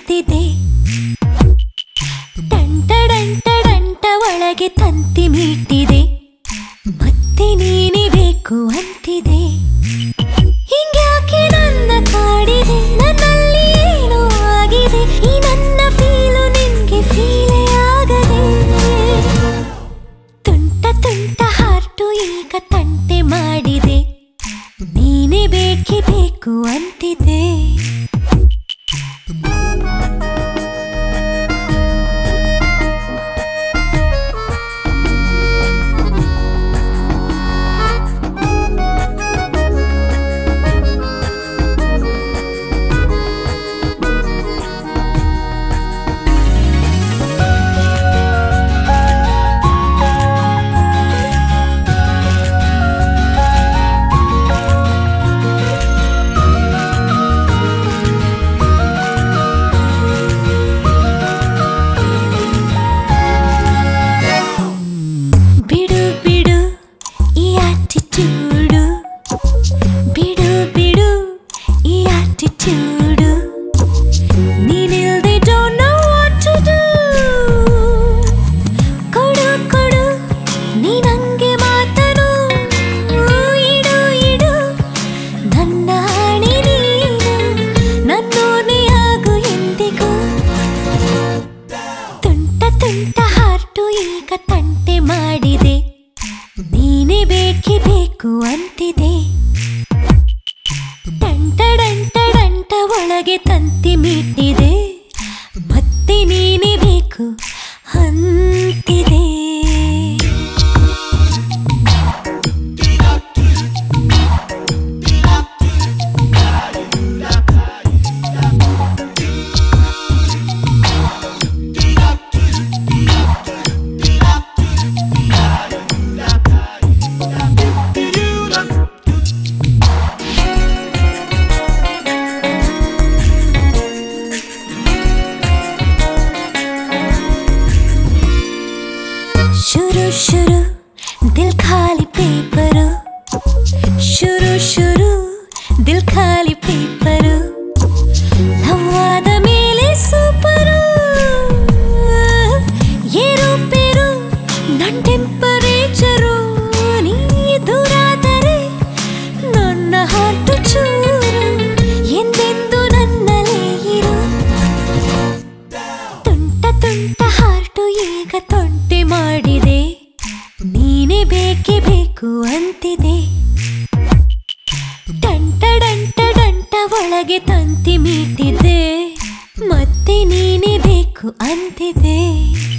ಅಂತಿದೆ ಡಂಟ ಡಂಟ ಡಂಟ ಒಳಗೆ ತಂತಿ ಮೀಟಿದೆ ಮತ್ತೆ ನೀನೇ ಬೇಕು ಅಂತಿದೆ ಹಿಂಗ್ಯಾಕೆ ನನ್ನ ಕಾಡಿದೆ ನನ್ನಲ್ಲಿ ಏನೋ ಆಗಿದೆ ಈ ನನ್ನ ಫೀಲು ನಿನ್ಗೆ ಫೀಲೇ ಆಗದೆ ತುಂಟ ತುಂಟ ಹಾರ್ಟು ಈಗ ತಂಟೆ ಮಾಡಿದೆ ನೀನೇ ಬೇಕೇ ಬೇಕು ಅಂತಿದೆ ಬಿಡು ಬಿಡು ಈ ಆಟಿಟ್ಯೂಡು ಬಿಡು ಬಿಡು ಈ ಆಟಿಟ್ಯೂಡು ನೀನಿಲ್ದೆ don't know what to do ಕೊಡು ಕೊಡು ನೀ ನಂಗೆ ಮಾತನು ಇಡು ಇಡು ನನ್ನ ಹಣೆ ನೀನು ನನ್ನೋನೆ ಆಗು ಎಂದಿಗೂ ತುಂಟ ತುಂಟ ಹಾರ್ಟು ಈಗ ತಂಟೆ ಮಾಡಿದೆ ನೀನೇ ಬೇಕೇ ಬೇಕು ಅಂತಿದೆ ಡಂಟ ಡಂಟ ಡಂಟ ಒಳಗೆ ತಂತಿ ಮೀಟಿದೆ ಮತ್ತೆ ನೀನೇ ಬೇಕು ಅಂತಿದೆ ಶುರು ಶುರು ದಿಲ್ ಖಾಲಿ ಪೇಪರು ಶುರು ಶುರು ದಿಲ್ ಖಾಲಿ ಪೇಪರು ಹವಾದ ಮೇಲೆ ಸೂಪರು ಏರುಪೇರು ನನ್ ಟೆಂಪರೇಚರು ನೀ ದೂರಾದರೆ ನನ್ನ ಹಾರ್ಟು ಚೂರು ಎಂದೆಂದು ನನ್ನಲ್ಲೇ ಇರು ತುಂಟ ತುಂಟ ಹಾರ್ಟು ಈಗ ತೊಂಟೆ ಮಾಡಿದೆ ನೀನೇ ಬೇಕೇ ಬೇಕು ಅಂತಿದೆ ಡಂಟ ಡಂಟ ಡಂಟ ಒಳಗೆ ತಂತಿ ಮೀಟಿದೆ ಮತ್ತೆ ನೀನೇ ಬೇಕು ಅಂತಿದೆ